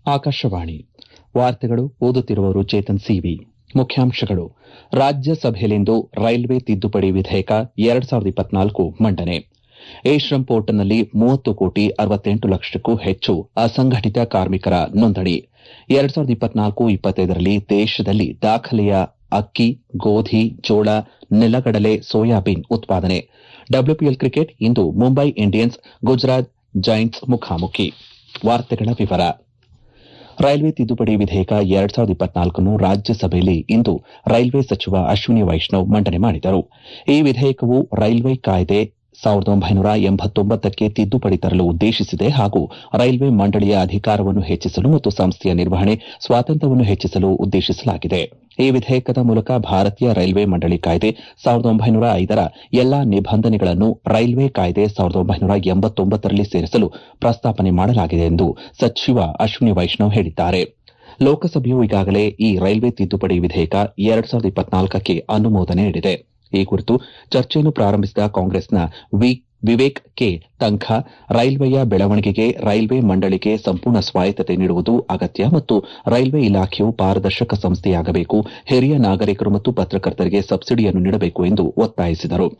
ಆಕಾಶವಾಣಿ ವಾರ್ತೆಗಳು ಓದುತ್ತಿರುವವರು ಚೇತನ್ ಸಿವಿ ಮುಖ್ಯಾಂಶಗಳು ರಾಜ್ಯಸಭೆಯಲ್ಲಿಂದು ರೈಲ್ವೆ ತಿದ್ದುಪಡಿ ವಿಧೇಯಕ ಎರಡ್ ಸಾವಿರದ ಇಪ್ಪತ್ನಾಲ್ಕು ಮಂಡನೆ ಎ ಶ್ರಮ್ ಪೋರ್ಟಲ್ನಲ್ಲಿ ಮೂವತ್ತು ಕೋಟಿ ಅರವತ್ತೆಂಟು ಲಕ್ಷಕ್ಕೂ ಹೆಚ್ಚು ಅಸಂಘಟಿತ ಕಾರ್ಮಿಕರ ನೋಂದಣಿ ಎರಡ್ ಸಾವಿರದ ಇಪ್ಪತ್ನಾಲ್ಕು ಇಪ್ಪತ್ತೈದರಲ್ಲಿ ದೇಶದಲ್ಲಿ ದಾಖಲೆಯ ಅಕ್ಕಿ ಗೋಧಿ ಜೋಳ ನೆಲಗಡಲೆ ಸೋಯಾಬೀನ್ ಉತ್ಪಾದನೆ ಡಬ್ಲ್ಯೂಪಿಎಲ್ ಕ್ರಿಕೆಟ್ ಇಂದು ಮುಂಬೈ ಇಂಡಿಯನ್ಸ್ ಗುಜರಾತ್ ಜೈಂಟ್ಸ್ ಮುಖಾಮುಖಿ ವಾರ್ತೆಗಳ ವಿವರ ರೈಲ್ವೆ ತಿದ್ದುಪಡಿ ವಿಧೇಯಕ ಎರಡ್ ಸಾವಿರದ ಇಪ್ಪತ್ನಾಲ್ಕನ್ನು ರಾಜ್ಯಸಭೆಯಲ್ಲಿ ಇಂದು ರೈಲ್ವೆ ಸಚಿವ ಅಶ್ವಿನಿ ವೈಷ್ಣವ್ ಮಂಡನೆ ಮಾಡಿದರು ಈ ವಿಧೇಯಕವು ರೈಲ್ವೆ ಕಾಯ್ದೆ ಸಾವಿರದ ಒಂಬೈನೂರ ಎಂಬತ್ತೊಂಬತ್ತಕ್ಕೆ ತಿದ್ದುಪಡಿ ತರಲು ಉದ್ದೇಶಿಸಿದೆ ಹಾಗೂ ರೈಲ್ವೆ ಮಂಡಳಿಯ ಅಧಿಕಾರವನ್ನು ಹೆಚ್ಚಿಸಲು ಮತ್ತು ಸಂಸ್ಥೆಯ ನಿರ್ವಹಣೆ ಸ್ವಾತಂತ್ರ್ಯವನ್ನು ಹೆಚ್ಚಿಸಲು ಉದ್ದೇಶಿಸಲಾಗಿದೆ ಈ ವಿಧೇಯಕದ ಮೂಲಕ ಭಾರತೀಯ ರೈಲ್ವೆ ಮಂಡಳಿ ಕಾಯ್ದೆ ಸಾವಿರದ ಒಂಬೈನೂರ ಐದರ ಎಲ್ಲಾ ನಿಬಂಧನೆಗಳನ್ನು ರೈಲ್ವೆ ಕಾಯ್ದೆ ಸಾವಿರದ ಒಂಬೈನೂರ ಎಂಬತ್ತೊಂಬತ್ತರಲ್ಲಿ ಸೇರಿಸಲು ಪ್ರಸ್ತಾಪನೆ ಮಾಡಲಾಗಿದೆ ಎಂದು ಸಚಿವ ಅಶ್ವಿನಿ ವೈಷ್ಣವ್ ಹೇಳಿದ್ದಾರೆ ಲೋಕಸಭೆಯು ಈಗಾಗಲೇ ಈ ರೈಲ್ವೆ ತಿದ್ದುಪಡಿ ವಿಧೇಯಕ ಎರಡ್ ಸಾವಿರದ ಇಪ್ಪತ್ನಾಲ್ಕಕ್ಕೆ ಅನುಮೋದನೆ ನೀಡಿದೆ ಈ ಕುರಿತು ಚರ್ಚೆಯನ್ನು ಪ್ರಾರಂಭಿಸಿದ ಕಾಂಗ್ರೆಸ್ನ ವಿವೇಕ್ ಕೆ ತಂಖಾ ರೈಲ್ವೆಯ ಬೆಳವಣಿಗೆಗೆ ರೈಲ್ವೆ ಮಂಡಳಿಗೆ ಸಂಪೂರ್ಣ ಸ್ವಾಯತ್ತತೆ ನೀಡುವುದು ಅಗತ್ಯ ಮತ್ತು ರೈಲ್ವೆ ಇಲಾಖೆಯು ಪಾರದರ್ಶಕ ಸಂಸ್ಥೆಯಾಗಬೇಕು ಹಿರಿಯ ನಾಗರಿಕರು ಮತ್ತು ಪತ್ರಕರ್ತರಿಗೆ ಸಬ್ಸಿಡಿಯನ್ನು ನೀಡಬೇಕು ಎಂದು ಒತ್ತಾಯಿಸಿದರು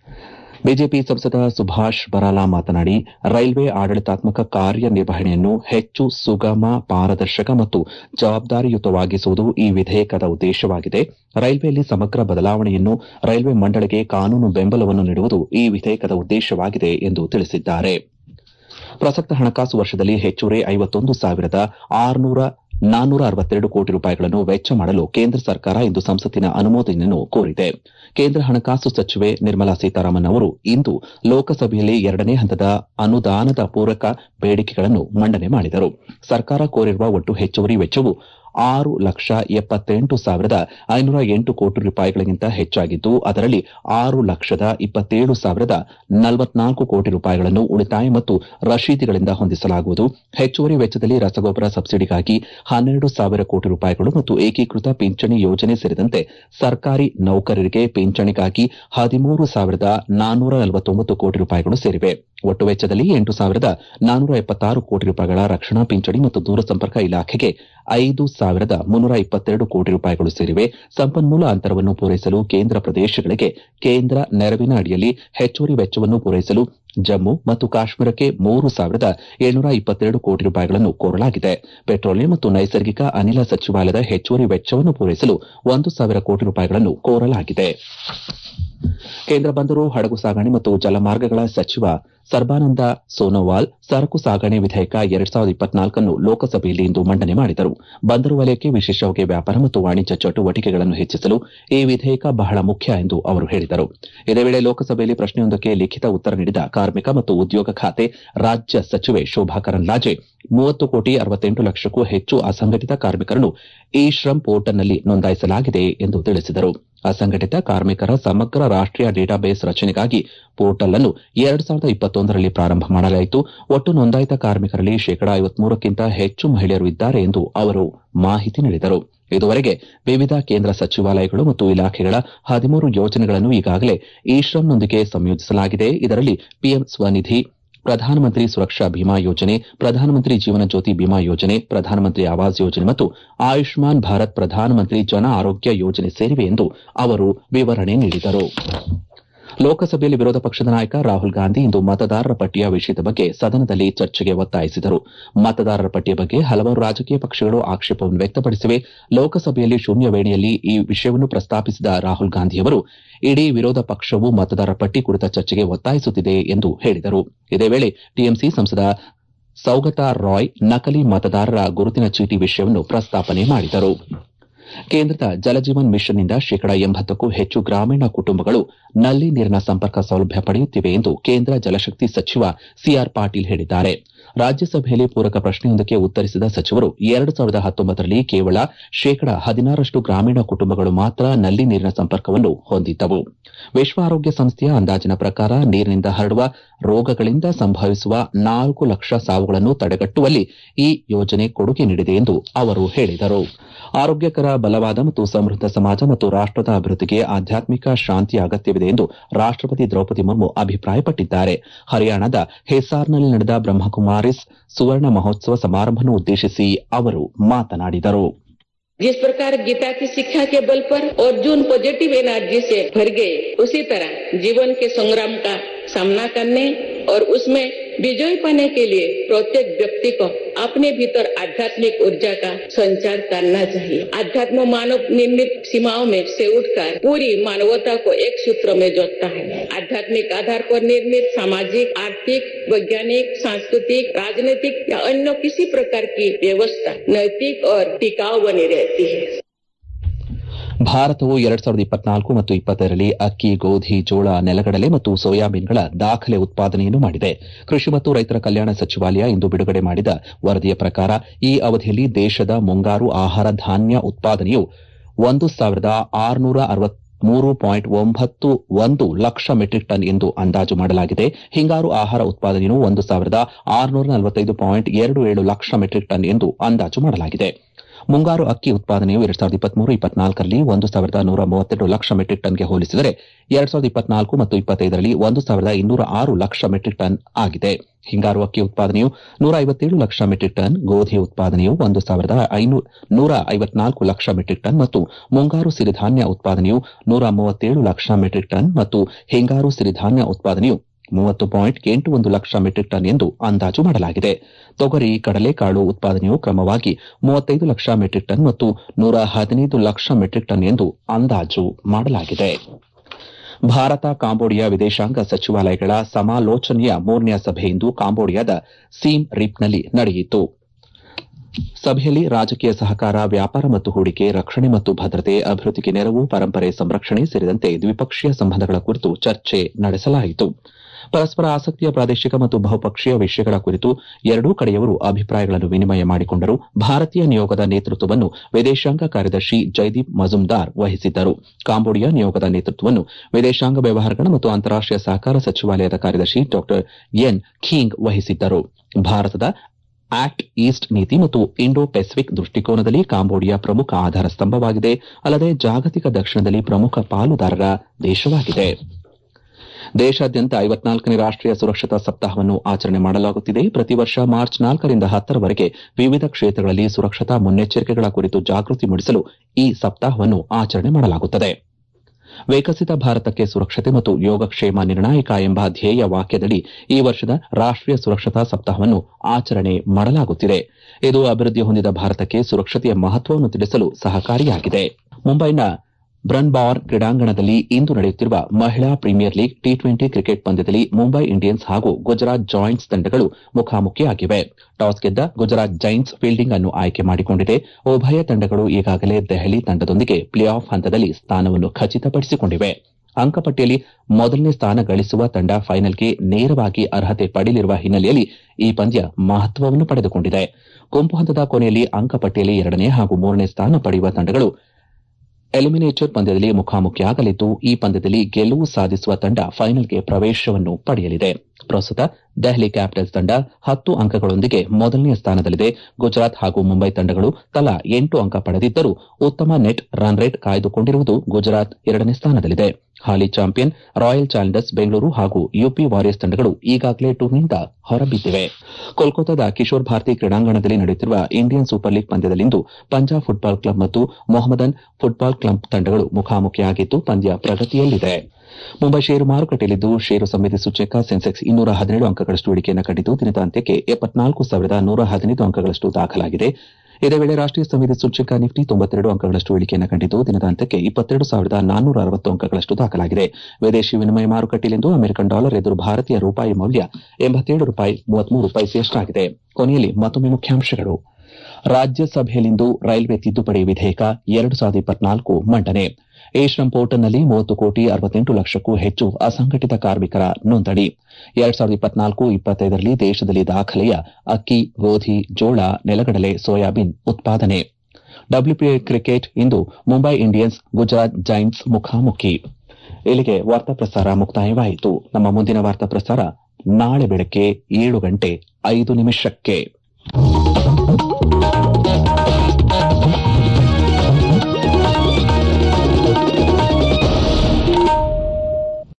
ಬಿಜೆಪಿ ಸಂಸದ ಸುಭಾಷ್ ಬರಾಲಾ ಮಾತನಾಡಿ ರೈಲ್ವೆ ಆಡಳಿತಾತ್ಮಕ ಕಾರ್ಯನಿರ್ವಹಣೆಯನ್ನು ಹೆಚ್ಚು ಸುಗಮ ಪಾರದರ್ಶಕ ಮತ್ತು ಜವಾಬ್ದಾರಿಯುತವಾಗಿಸುವುದು ಈ ವಿಧೇಯಕದ ಉದ್ದೇಶವಾಗಿದೆ ರೈಲ್ವೆಯಲ್ಲಿ ಸಮಗ್ರ ಬದಲಾವಣೆಯನ್ನು ರೈಲ್ವೆ ಮಂಡಳಿಗೆ ಕಾನೂನು ಬೆಂಬಲವನ್ನು ನೀಡುವುದು ಈ ವಿಧೇಯಕದ ಉದ್ದೇಶವಾಗಿದೆ ಎಂದು ತಿಳಿಸಿದ್ದಾರೆ ಪ್ರಸಕ್ತ ಹಣಕಾಸು ವರ್ಷದಲ್ಲಿ ಹೆಚ್ಚುವರಿ ಐವತ್ತೊಂದು ಸಾವಿರದ ಆರುನೂರ ನಾನ್ನೂರ ಅರವತ್ತೆರಡು ಕೋಟಿ ರೂಪಾಯಿಗಳನ್ನು ವೆಚ್ಚ ಮಾಡಲು ಕೇಂದ್ರ ಸರ್ಕಾರ ಇಂದು ಸಂಸತ್ತಿನ ಅನುಮೋದನೆಯನ್ನು ಕೋರಿದೆ ಕೇಂದ್ರ ಹಣಕಾಸು ಸಚಿವೆ ನಿರ್ಮಲಾ ಸೀತಾರಾಮನ್ ಅವರು ಇಂದು ಲೋಕಸಭೆಯಲ್ಲಿ ಎರಡನೇ ಹಂತದ ಅನುದಾನದ ಪೂರಕ ಬೇಡಿಕೆಗಳನ್ನು ಮಂಡನೆ ಮಾಡಿದರು ಸರ್ಕಾರ ಕೋರಿರುವ ಒಟ್ಟು ಹೆಚ್ಚುವರಿ ವೆಚ್ಚವು ಆರು ಲಕ್ಷ ಎಪ್ಪತ್ತೆಂಟು ಸಾವಿರದ ಐನೂರ ಎಂಟು ಕೋಟಿ ರೂಪಾಯಿಗಳಿಗಿಂತ ಹೆಚ್ಚಾಗಿದ್ದು ಅದರಲ್ಲಿ ಆರು ಲಕ್ಷದ ಇಪ್ಪತ್ತೇಳು ಸಾವಿರದ ನಲವತ್ನಾಲ್ಕು ಕೋಟಿ ರೂಪಾಯಿಗಳನ್ನು ಉಳಿತಾಯ ಮತ್ತು ರಶೀದಿಗಳಿಂದ ಹೊಂದಿಸಲಾಗುವುದು ಹೆಚ್ಚುವರಿ ವೆಚ್ಚದಲ್ಲಿ ರಸಗೊಬ್ಬರ ಸಬ್ಸಿಡಿಗಾಗಿ ಹನ್ನೆರಡು ಸಾವಿರ ಕೋಟಿ ರೂಪಾಯಿಗಳು ಮತ್ತು ಏಕೀಕೃತ ಪಿಂಚಣಿ ಯೋಜನೆ ಸೇರಿದಂತೆ ಸರ್ಕಾರಿ ನೌಕರರಿಗೆ ಪಿಂಚಣಿಗಾಗಿ ಹದಿಮೂರು ಸಾವಿರದ ನಾನ್ನೂರ ನಲವತ್ತೊಂಬತ್ತು ಕೋಟಿ ರೂಪಾಯಿಗಳು ಸೇರಿವೆ ಒಟ್ಟು ವೆಚ್ಚದಲ್ಲಿ ಎಂಟು ಸಾವಿರದ ನಾನ್ನೂರ ಎಪ್ಪತ್ತಾರು ಕೋಟಿ ರೂಪಾಯಿಗಳ ರಕ್ಷಣಾ ಪಿಂಚಣಿ ಮತ್ತು ದೂರಸಂಪರ್ಕ ಇಲಾಖೆಗೆ ಐದು ಸಾವಿರದ ಮುನ್ನೂರ ಇಪ್ಪತ್ತೆರಡು ಕೋಟಿ ರೂಪಾಯಿಗಳು ಸೇರಿವೆ ಸಂಪನ್ಮೂಲ ಅಂತರವನ್ನು ಪೂರೈಸಲು ಕೇಂದ್ರ ಪ್ರದೇಶಗಳಿಗೆ ಕೇಂದ್ರ ನೆರವಿನ ಅಡಿಯಲ್ಲಿ ಹೆಚ್ಚುವರಿ ವೆಚ್ಚವನ್ನು ಪೂರೈಸಲು ಜಮ್ಮು ಮತ್ತು ಕಾಶ್ಮೀರಕ್ಕೆ ಮೂರು ಸಾವಿರದ ಏಳ್ನೂರ ಇಪ್ಪತ್ತೆರಡು ಕೋಟಿ ರೂಪಾಯಿಗಳನ್ನು ಕೋರಲಾಗಿದೆ ಪೆಟ್ರೋಲಿಯಂ ಮತ್ತು ನೈಸರ್ಗಿಕ ಅನಿಲ ಸಚಿವಾಲಯದ ಹೆಚ್ಚುವರಿ ವೆಚ್ಚವನ್ನು ಪೂರೈಸಲು ಒಂದು ಸಾವಿರ ಕೋಟಿ ರೂಪಾಯಿಗಳನ್ನು ಕೋರಲಾಗಿದೆ ಕೇಂದ್ರ ಬಂದರು ಹಡಗು ಸಾಗಣೆ ಮತ್ತು ಜಲಮಾರ್ಗಗಳ ಸಚಿವ ಸರ್ಬಾನಂದ ಸೋನೋವಾಲ್ ಸರಕು ಸಾಗಣೆ ವಿಧೇಯಕ ಎರಡ್ ಸಾವಿರದ ಇಪ್ಪತ್ನಾಲ್ಕನ್ನು ಲೋಕಸಭೆಯಲ್ಲಿ ಇಂದು ಮಂಡನೆ ಮಾಡಿದರು ಬಂದರು ವಲಯಕ್ಕೆ ವಿಶೇಷವಾಗಿ ವ್ಯಾಪಾರ ಮತ್ತು ವಾಣಿಜ್ಯ ಚಟುವಟಿಕೆಗಳನ್ನು ಹೆಚ್ಚಿಸಲು ಈ ವಿಧೇಯಕ ಬಹಳ ಮುಖ್ಯ ಎಂದು ಅವರು ಹೇಳಿದರು ಇದೇ ವೇಳೆ ಲೋಕಸಭೆಯಲ್ಲಿ ಪ್ರಶ್ನೆಯೊಂದಕ್ಕೆ ಲಿಖಿತ ಉತ್ತರ ನೀಡಿದ ಕಾರ್ಮಿಕ ಮತ್ತು ಉದ್ಯೋಗ ಖಾತೆ ರಾಜ್ಯ ಸಚಿವೆ ಶೋಭಾ ಕರಂದ್ಲಾಜೆ ಮೂವತ್ತು ಕೋಟಿ ಅರವತ್ತೆಂಟು ಲಕ್ಷಕ್ಕೂ ಹೆಚ್ಚು ಅಸಂಘಟಿತ ಕಾರ್ಮಿಕರನ್ನು ಇ ಶ್ರಮ್ ಪೋರ್ಟಲ್ನಲ್ಲಿ ನೋಂದಾಯಿಸಲಾಗಿದೆ ಎಂದು ತಿಳಿಸಿದರು ಅಸಂಘಟಿತ ಕಾರ್ಮಿಕರ ಸಮಗ್ರ ರಾಷ್ಟೀಯ ಡೇಟಾಬೇಸ್ ರಚನೆಗಾಗಿ ಪೋರ್ಟಲ್ ಅನ್ನು ಎರಡ್ ಸಾವಿರದ ಇಪ್ಪತ್ತೊಂದರಲ್ಲಿ ಪ್ರಾರಂಭ ಮಾಡಲಾಯಿತು ಒಟ್ಟು ನೋಂದಾಯಿತ ಕಾರ್ಮಿಕರಲ್ಲಿ ಶೇಕಡಾ ಐವತ್ಮೂರಕ್ಕಿಂತ ಹೆಚ್ಚು ಮಹಿಳೆಯರು ಇದ್ದಾರೆ ಎಂದು ಅವರು ಮಾಹಿತಿ ನೀಡಿದರು ಇದುವರೆಗೆ ವಿವಿಧ ಕೇಂದ್ರ ಸಚಿವಾಲಯಗಳು ಮತ್ತು ಇಲಾಖೆಗಳ ಹದಿಮೂರು ಯೋಜನೆಗಳನ್ನು ಈಗಾಗಲೇ ಇ ಶ್ರಮ್ನೊಂದಿಗೆ ಸಂಯೋಜಿಸಲಾಗಿದೆ ಇದರಲ್ಲಿ ಪಿಎಂ ಸ್ವನಿಧಿ ಪ್ರಧಾನಮಂತ್ರಿ ಸುರಕ್ಷಾ ಬಿಮಾ ಯೋಜನೆ ಪ್ರಧಾನಮಂತ್ರಿ ಜೀವನ ಜ್ಯೋತಿ ಬಿಮಾ ಯೋಜನೆ ಪ್ರಧಾನಮಂತ್ರಿ ಆವಾಸ್ ಯೋಜನೆ ಮತ್ತು ಆಯುಷ್ಮಾನ್ ಭಾರತ್ ಪ್ರಧಾನಮಂತ್ರಿ ಜನ ಆರೋಗ್ಯ ಯೋಜನೆ ಸೇರಿವೆ ಎಂದು ಅವರು ವಿವರಣೆ ನೀಡಿದರು ಲೋಕಸಭೆಯಲ್ಲಿ ವಿರೋಧ ಪಕ್ಷದ ನಾಯಕ ರಾಹುಲ್ ಗಾಂಧಿ ಇಂದು ಮತದಾರರ ಪಟ್ಟಿಯ ವಿಷಯದ ಬಗ್ಗೆ ಸದನದಲ್ಲಿ ಚರ್ಚೆಗೆ ಒತ್ತಾಯಿಸಿದರು ಮತದಾರರ ಪಟ್ಟಿಯ ಬಗ್ಗೆ ಹಲವಾರು ರಾಜಕೀಯ ಪಕ್ಷಗಳು ಆಕ್ಷೇಪವನ್ನು ವ್ಯಕ್ತಪಡಿಸಿವೆ ಲೋಕಸಭೆಯಲ್ಲಿ ಶೂನ್ಯ ವೇಳೆಯಲ್ಲಿ ಈ ವಿಷಯವನ್ನು ಪ್ರಸ್ತಾಪಿಸಿದ ರಾಹುಲ್ ಗಾಂಧಿಯವರು ಇಡೀ ವಿರೋಧ ಪಕ್ಷವು ಮತದಾರರ ಪಟ್ಟಿ ಕುರಿತ ಚರ್ಚೆಗೆ ಒತ್ತಾಯಿಸುತ್ತಿದೆ ಎಂದು ಹೇಳಿದರು ಇದೇ ವೇಳೆ ಟಿಎಂಸಿ ಸಂಸದ ಸೌಗತಾ ರಾಯ್ ನಕಲಿ ಮತದಾರರ ಗುರುತಿನ ಚೀಟಿ ವಿಷಯವನ್ನು ಪ್ರಸ್ತಾಪನೆ ಮಾಡಿದರು ಕೇಂದ್ರದ ಜಲಜೀವನ್ ಮಿಷನ್ನಿಂದ ಶೇಕಡಾ ಎಂಬತ್ತಕ್ಕೂ ಹೆಚ್ಚು ಗ್ರಾಮೀಣ ಕುಟುಂಬಗಳು ನಲ್ಲಿ ನೀರಿನ ಸಂಪರ್ಕ ಸೌಲಭ್ಯ ಪಡೆಯುತ್ತಿವೆ ಎಂದು ಕೇಂದ್ರ ಜಲಶಕ್ತಿ ಸಚಿವ ಸಿಆರ್ ಪಾಟೀಲ್ ಹೇಳಿದ್ದಾರೆ ರಾಜ್ಯಸಭೆಯಲ್ಲಿ ಪೂರಕ ಪ್ರಶ್ನೆಯೊಂದಕ್ಕೆ ಉತ್ತರಿಸಿದ ಸಚಿವರು ಎರಡು ಸಾವಿರದ ಹತ್ತೊಂಬತ್ತರಲ್ಲಿ ಕೇವಲ ಶೇಕಡಾ ಹದಿನಾರಷ್ಟು ಗ್ರಾಮೀಣ ಕುಟುಂಬಗಳು ಮಾತ್ರ ನಲ್ಲಿ ನೀರಿನ ಸಂಪರ್ಕವನ್ನು ಹೊಂದಿದ್ದವು ವಿಶ್ವ ಆರೋಗ್ಯ ಸಂಸ್ಥೆಯ ಅಂದಾಜಿನ ಪ್ರಕಾರ ನೀರಿನಿಂದ ಹರಡುವ ರೋಗಗಳಿಂದ ಸಂಭವಿಸುವ ನಾಲ್ಕು ಲಕ್ಷ ಸಾವುಗಳನ್ನು ತಡೆಗಟ್ಟುವಲ್ಲಿ ಈ ಯೋಜನೆ ಕೊಡುಗೆ ನೀಡಿದೆ ಎಂದು ಅವರು ಹೇಳಿದರು ಆರೋಗ್ಯಕರ ಬಲವಾದ ಮತ್ತು ಸಮೃದ್ಧ ಸಮಾಜ ಮತ್ತು ರಾಷ್ಟದ ಅಭಿವೃದ್ಧಿಗೆ ಆಧ್ಯಾತ್ಮಿಕ ಶಾಂತಿಯ ಅಗತ್ಯವಿದೆ ಎಂದು ರಾಷ್ಟಪತಿ ದ್ರೌಪದಿ ಮುರ್ಮು ಅಭಿಪ್ರಾಯಪಟ್ಟಿದ್ದಾರೆ ಹರಿಯಾಣದ ಹಿಸಾರ್ನಲ್ಲಿ ನಡೆದ ಬ್ರಹ್ಮಕುಮಾರಿ ಸಾರಿಸ್ ಸುವರ್ಣ ಮಹೋತ್ಸವ ಸಮಾರಂಭವನ್ನು ಉದ್ದೇಶಿಸಿ ಅವರು ಮಾತನಾಡಿದರು जिस प्रकार गीता की शिक्षा के बल पर अर्जुन पॉजिटिव एनर्जी से भर गए उसी तरह जीवन के संग्राम का सामना करने और उसमें विजय पाने के लिए प्रत्येक व्यक्ति को अपने भीतर आध्यात्मिक ऊर्जा का संचार करना चाहिए आध्यात्म मानव निर्मित सीमाओं में से उठकर पूरी मानवता को एक सूत्र में जोड़ता है आध्यात्मिक आधार पर निर्मित सामाजिक आर्थिक वैज्ञानिक सांस्कृतिक राजनीतिक या अन्य किसी प्रकार की व्यवस्था नैतिक और टिकाऊ बनी रहती है ಭಾರತವು ಎರಡ್ ಸಾವಿರದ ಇಪ್ಪತ್ನಾಲ್ಕು ಮತ್ತು ಇಪ್ಪತ್ತರಲ್ಲಿ ಅಕ್ಕಿ ಗೋಧಿ ಜೋಳ ನೆಲಗಡಲೆ ಮತ್ತು ಸೋಯಾಬೀನ್ಗಳ ದಾಖಲೆ ಉತ್ಪಾದನೆಯನ್ನು ಮಾಡಿದೆ ಕೃಷಿ ಮತ್ತು ರೈತರ ಕಲ್ಯಾಣ ಸಚಿವಾಲಯ ಇಂದು ಬಿಡುಗಡೆ ಮಾಡಿದ ವರದಿಯ ಪ್ರಕಾರ ಈ ಅವಧಿಯಲ್ಲಿ ದೇಶದ ಮುಂಗಾರು ಆಹಾರ ಧಾನ್ಯ ಉತ್ಪಾದನೆಯು ಒಂದು ಸಾವಿರದ ಆರುನೂರ ಮೂರು ಪಾಯಿಂಟ್ ಒಂಬತ್ತು ಒಂದು ಲಕ್ಷ ಮೆಟ್ರಿಕ್ ಟನ್ ಎಂದು ಅಂದಾಜು ಮಾಡಲಾಗಿದೆ ಹಿಂಗಾರು ಆಹಾರ ಉತ್ಪಾದನೆಯು ಒಂದು ಸಾವಿರದ ಆರುನೂರ ನಲವತ್ತೈದು ಪಾಯಿಂಟ್ ಎರಡು ಏಳು ಲಕ್ಷ ಮೆಟ್ರಿಕ್ ಟನ್ ಎಂದು ಅಂದಾಜು ಮಾಡಲಾಗಿದೆ ಮುಂಗಾರು ಅಕ್ಕಿ ಉತ್ಪಾದನೆಯು ಎರಡ್ ಸಾವಿರದ ಇಪ್ಪತ್ಮೂರು ಇಪ್ಪತ್ನಾಲ್ಕರಲ್ಲಿ ಒಂದು ಸಾವಿರದ ನೂರ ಮೂವತ್ತೆರಡು ಲಕ್ಷ ಮೆಟ್ರಿಕ್ ಟನ್ಗೆ ಹೋಲಿಸಿದರೆ ಎರಡ್ ಸಾವಿರದ ಇಪ್ಪತ್ನಾಲ್ಕು ಮತ್ತು ಇಪ್ಪತ್ತೈದರಲ್ಲಿ ಒಂದು ಸಾವಿರದ ಇನ್ನೂರ ಆರು ಲಕ್ಷ ಮೆಟ್ರಿಕ್ ಟನ್ ಆಗಿದೆ ಹಿಂಗಾರು ಅಕ್ಕಿ ಉತ್ಪಾದನೆಯು ನೂರ ಐವತ್ತೇಳು ಲಕ್ಷ ಮೆಟ್ರಿಕ್ ಟನ್ ಗೋಧಿ ಉತ್ಪಾದನೆಯು ಒಂದು ಸಾವಿರದ ನೂರ ಐವತ್ನಾಲ್ಕು ಲಕ್ಷ ಮೆಟ್ರಿಕ್ ಟನ್ ಮತ್ತು ಮುಂಗಾರು ಸಿರಿಧಾನ್ಯ ಉತ್ಪಾದನೆಯು ನೂರ ಮೂವತ್ತೇಳು ಲಕ್ಷ ಮೆಟ್ರಿಕ್ ಟನ್ ಮತ್ತು ಹಿಂಗಾರು ಸಿರಿಧಾನ್ಯ ಉತ್ಪಾದನೆಯು ಮೂವತ್ತು ಪಾಯಿಂಟ್ ಎಂಟು ಒಂದು ಲಕ್ಷ ಮೆಟ್ರಿಕ್ ಟನ್ ಎಂದು ಅಂದಾಜು ಮಾಡಲಾಗಿದೆ ತೊಗರಿ ಕಡಲೆಕಾಳು ಉತ್ಪಾದನೆಯು ಕ್ರಮವಾಗಿ ಮೂವತ್ತೈದು ಲಕ್ಷ ಮೆಟ್ರಿಕ್ ಟನ್ ಮತ್ತು ನೂರ ಹದಿನೈದು ಲಕ್ಷ ಮೆಟ್ರಿಕ್ ಟನ್ ಎಂದು ಅಂದಾಜು ಮಾಡಲಾಗಿದೆ ಭಾರತ ಕಾಂಬೋಡಿಯಾ ವಿದೇಶಾಂಗ ಸಚಿವಾಲಯಗಳ ಸಮಾಲೋಚನೆಯ ಮೂರನೆಯ ಸಭೆ ಇಂದು ಕಾಂಬೋಡಿಯಾದ ಸೀಮ್ ರಿಪ್ನಲ್ಲಿ ನಡೆಯಿತು ಸಭೆಯಲ್ಲಿ ರಾಜಕೀಯ ಸಹಕಾರ ವ್ಯಾಪಾರ ಮತ್ತು ಹೂಡಿಕೆ ರಕ್ಷಣೆ ಮತ್ತು ಭದ್ರತೆ ಅಭಿವೃದ್ಧಿಗೆ ನೆರವು ಪರಂಪರೆ ಸಂರಕ್ಷಣೆ ಸೇರಿದಂತೆ ದ್ವಿಪಕ್ಷೀಯ ಸಂಬಂಧಗಳ ಕುರಿತು ಚರ್ಚೆ ನಡೆಸಲಾಯಿತು ಪರಸ್ಪರ ಆಸಕ್ತಿಯ ಪ್ರಾದೇಶಿಕ ಮತ್ತು ಬಹುಪಕ್ಷೀಯ ವಿಷಯಗಳ ಕುರಿತು ಎರಡೂ ಕಡೆಯವರು ಅಭಿಪ್ರಾಯಗಳನ್ನು ವಿನಿಮಯ ಮಾಡಿಕೊಂಡರು ಭಾರತೀಯ ನಿಯೋಗದ ನೇತೃತ್ವವನ್ನು ವಿದೇಶಾಂಗ ಕಾರ್ಯದರ್ಶಿ ಜೈದೀಪ್ ಮಜುಮ್ದಾರ್ ವಹಿಸಿದ್ದರು ಕಾಂಬೋಡಿಯಾ ನಿಯೋಗದ ನೇತೃತ್ವವನ್ನು ವಿದೇಶಾಂಗ ವ್ಯವಹಾರಗಳ ಮತ್ತು ಅಂತಾರಾಷ್ಟೀಯ ಸಹಕಾರ ಸಚಿವಾಲಯದ ಕಾರ್ಯದರ್ಶಿ ಡಾ ಎನ್ ಖೀಂಗ್ ವಹಿಸಿದ್ದರು ಭಾರತದ ಆಕ್ಟ್ ಈಸ್ಟ್ ನೀತಿ ಮತ್ತು ಇಂಡೋ ಪೆಸಿಫಿಕ್ ದೃಷ್ಟಿಕೋನದಲ್ಲಿ ಕಾಂಬೋಡಿಯಾ ಪ್ರಮುಖ ಆಧಾರ ಸ್ತಂಭವಾಗಿದೆ ಅಲ್ಲದೆ ಜಾಗತಿಕ ದಕ್ಷಿಣದಲ್ಲಿ ಪ್ರಮುಖ ಪಾಲುದಾರರ ದೇಶವಾಗಿದೆ ದೇಶಾದ್ಯಂತ ಐವತ್ನಾಲ್ಕನೇ ರಾಷ್ಟೀಯ ಸುರಕ್ಷತಾ ಸಪ್ತಾಹವನ್ನು ಆಚರಣೆ ಮಾಡಲಾಗುತ್ತಿದೆ ಪ್ರತಿ ವರ್ಷ ಮಾರ್ಚ್ ನಾಲ್ಕರಿಂದ ಹತ್ತರವರೆಗೆ ವಿವಿಧ ಕ್ಷೇತ್ರಗಳಲ್ಲಿ ಸುರಕ್ಷತಾ ಮುನ್ನೆಚ್ಚರಿಕೆಗಳ ಕುರಿತು ಜಾಗೃತಿ ಮೂಡಿಸಲು ಈ ಸಪ್ತಾಹವನ್ನು ಆಚರಣೆ ಮಾಡಲಾಗುತ್ತದೆ ವಿಕಸಿತ ಭಾರತಕ್ಕೆ ಸುರಕ್ಷತೆ ಮತ್ತು ಯೋಗಕ್ಷೇಮ ನಿರ್ಣಾಯಕ ಎಂಬ ಧ್ಯೇಯ ವಾಕ್ಯದಡಿ ಈ ವರ್ಷದ ರಾಷ್ಟೀಯ ಸುರಕ್ಷತಾ ಸಪ್ತಾಹವನ್ನು ಆಚರಣೆ ಮಾಡಲಾಗುತ್ತಿದೆ ಇದು ಅಭಿವೃದ್ಧಿ ಹೊಂದಿದ ಭಾರತಕ್ಕೆ ಸುರಕ್ಷತೆಯ ಮಹತ್ವವನ್ನು ತಿಳಿಸಲು ಸಹಕಾರಿಯಾಗಿದೆ ಮುಂಬೈನ ಬ್ರನ್ಬಾರ್ ಕ್ರೀಡಾಂಗಣದಲ್ಲಿ ಇಂದು ನಡೆಯುತ್ತಿರುವ ಮಹಿಳಾ premier league T twenty cricket ಪಂದ್ಯದಲ್ಲಿ ಮುಂಬೈ ಇಂಡಿಯನ್ಸ್ ಹಾಗೂ ಗುಜರಾತ್ ಜಾಯಿಂಟ್ಸ್ ತಂಡಗಳು ಮುಖಾಮುಖಿಯಾಗಿವೆ ಟಾಸ್ ಗೆದ್ದ ಗುಜರಾತ್ ಜೈಂಟ್ಸ್ ಫೀಲ್ಡಿಂಗ್ ಅನ್ನು ಆಯ್ಕೆ ಮಾಡಿಕೊಂಡಿದೆ ಉಭಯ ತಂಡಗಳು ಈಗಾಗಲೇ ದೆಹಲಿ ತಂಡದೊಂದಿಗೆ ಪ್ಲೇ ಆಫ್ ಹಂತದಲ್ಲಿ ಸ್ಥಾನವನ್ನು ಖಚಿತಪಡಿಸಿಕೊಂಡಿವೆ ಅಂಕಪಟ್ಟಿಯಲ್ಲಿ ಮೊದಲನೇ ಸ್ಥಾನ ಗಳಿಸುವ ತಂಡ ಫೈನಲ್ಗೆ ನೇರವಾಗಿ ಅರ್ಹತೆ ಪಡೆಯಲಿರುವ ಹಿನ್ನೆಲೆಯಲ್ಲಿ ಈ ಪಂದ್ಯ ಮಹತ್ವವನ್ನು ಪಡೆದುಕೊಂಡಿದೆ ಗುಂಪು ಹಂತದ ಕೊನೆಯಲ್ಲಿ ಅಂಕಪಟ್ಟಿಯಲ್ಲಿ ಎರಡನೇ ಹಾಗೂ ಮೂರನೇ ಸ್ಥಾನ ಪಡೆಯುವ ತಂಡಗಳು ಎಲಿಮಿನೇಟರ್ ಪಂದ್ಯದಲ್ಲಿ ಮುಖಾಮುಖಿಯಾಗಲಿದ್ದು ಈ ಪಂದ್ಯದಲ್ಲಿ ಗೆಲುವು ಸಾಧಿಸುವ ತಂಡ ಫೈನಲ್ಗೆ ಪ್ರವೇಶವನ್ನು ಪಡೆಯಲಿದೆ ಪ್ರಸ್ತುತ ದೆಹಲಿ ಕ್ಯಾಪಿಟಲ್ಸ್ ತಂಡ ಹತ್ತು ಅಂಕಗಳೊಂದಿಗೆ ಮೊದಲನೆಯ ಸ್ಥಾನದಲ್ಲಿದೆ ಗುಜರಾತ್ ಹಾಗೂ ಮುಂಬೈ ತಂಡಗಳು ತಲಾ ಎಂಟು ಅಂಕ ಪಡೆದಿದ್ದರೂ ಉತ್ತಮ ನೆಟ್ ರನ್ ರೇಟ್ ಕಾಯ್ದುಕೊಂಡಿರುವುದು ಗುಜರಾತ್ ಎರಡನೇ ಸ್ಥಾನದಲ್ಲಿದೆ ಹಾಲಿ ಚಾಂಪಿಯನ್ ರಾಯಲ್ ಚಾಲೆಂಜರ್ಸ್ ಬೆಂಗಳೂರು ಹಾಗೂ ಯುಪಿ ವಾರಿಯರ್ಸ್ ತಂಡಗಳು ಈಗಾಗಲೇ ಟೂರ್ನಿಯಿಂದ ಹೊರಬಿದ್ದಿವೆ ಕೋಲ್ಕತಾದ ಕಿಶೋರ್ ಭಾರತಿ ಕ್ರೀಡಾಂಗಣದಲ್ಲಿ ನಡೆಯುತ್ತಿರುವ ಇಂಡಿಯನ್ ಸೂಪರ್ ಲೀಗ್ ಪಂದ್ಯದಲ್ಲಿಂದು ಪಂಜಾಬ್ ಫುಟ್ಬಾಲ್ ಕ್ಲಬ್ ಮತ್ತು ಮೊಹಮ್ಮದನ್ ಫುಟ್ಬಾಲ್ ಕ್ಲಬ್ ತಂಡಗಳು ಮುಖಾಮುಖಿಯಾಗಿದ್ದು ಪಂದ್ಯ ಪ್ರಗತಿಯಲ್ಲಿದೆ ಮುಂಬೈ ಷೇರು ಮಾರುಕಟ್ಟೆಯಲ್ಲಿದ್ದು ಷೇರು ಸಮಿತಿ ಸೂಚ್ಯಂಕ ಸೆನ್ಸೆಕ್ಸ್ ಇನ್ನೂರ ಹದಿನೇಳು ಅಂಕಗಳಷ್ಟು ಇಳಿಕೆಯನ್ನು ಕಂಡಿದ್ದು ದಿನದ ಅಂತ್ಯಕ್ಕೆ ಎಪ್ಪತ್ನಾಲ್ಕು ಸಾವಿರದ ನೂರ ಹದಿನೈದು ಅಂಕಗಳಷ್ಟು ದಾಖಲಾಗಿದೆ ಇದೇ ವೇಳೆ ರಾಷ್ಟೀಯ ಸಮಿತಿ ಸೂಚ್ಯಂಕ ನಿಫ್ಟಿ ತೊಂಬತ್ತೆರಡು ಅಂಕಗಳಷ್ಟು ಇಳಿಕೆಯನ್ನು ಕಂಡಿದ್ದು ದಿನದ ಅಂತ್ಯಕ್ಕೆ ಇಪ್ಪತ್ತೆರಡು ಸಾವಿರದ ನಾನ್ನೂರ ಅರವತ್ತು ಅಂಕಗಳಷ್ಟು ದಾಖಲಾಗಿದೆ ವಿದೇಶಿ ವಿನಿಮಯ ಮಾರುಕಟ್ಟೆಯಲ್ಲಿಂದು ಅಮೆರಿಕನ್ ಡಾಲರ್ ಎದುರು ಭಾರತೀಯ ರೂಪಾಯಿ ಮೌಲ್ಯ ಎಂಬತ್ತೇಳು ರೂಪಾಯಿ ಮೂವತ್ಮೂರು ಪೈಸೆಯಷ್ಟಾಗಿದೆ ಕೊನೆಯಲ್ಲಿ ಮತ್ತೊಮ್ಮೆ ಮುಖ್ಯಾಂಶಗಳು ರಾಜ್ಯಸಭೆಯಲ್ಲಿಂದು ರೈಲ್ವೆ ತಿದ್ದುಪಡಿ ವಿಧೇಯಕ ಎರಡು ಸಾವಿರದ ಇಪ್ಪತ್ನಾಲ್ಕು ಮಂಡನೆ ಏ ಶ್ರಮ್ ಪೋರ್ಟಲ್ನಲ್ಲಿ ಮೂವತ್ತು ಕೋಟಿ ಅರವತ್ತೆಂಟು ಲಕ್ಷಕ್ಕೂ ಹೆಚ್ಚು ಅಸಂಘಟಿತ ಕಾರ್ಮಿಕರ ನೋಂದಣಿ ಎರಡ್ ಸಾವಿರದ ಇಪ್ಪತ್ನಾಲ್ಕು ಇಪ್ಪತ್ತೈದರಲ್ಲಿ ದೇಶದಲ್ಲಿ ದಾಖಲೆಯ ಅಕ್ಕಿ ಗೋಧಿ ಜೋಳ ನೆಲಗಡಲೆ ಸೋಯಾಬೀನ್ ಉತ್ಪಾದನೆ ಡಬ್ಲ್ಯೂಪಿಎ ಕ್ರಿಕೆಟ್ ಇಂದು ಮುಂಬೈ ಇಂಡಿಯನ್ಸ್ ಗುಜರಾತ್ ಜೈಂಟ್ಸ್ ಮುಖಾಮುಖಿ ಇಲ್ಲಿಗೆ ವಾರ್ತಾ ಪ್ರಸಾರ ಮುಕ್ತಾಯವಾಯಿತು ನಮ್ಮ ಮುಂದಿನ ವಾರ್ತಾ ಪ್ರಸಾರ ನಾಳೆ ಬೆಳಗ್ಗೆ ಏಳು ಗಂಟೆ ಐದು ನಿಮಿಷಕ್ಕೆ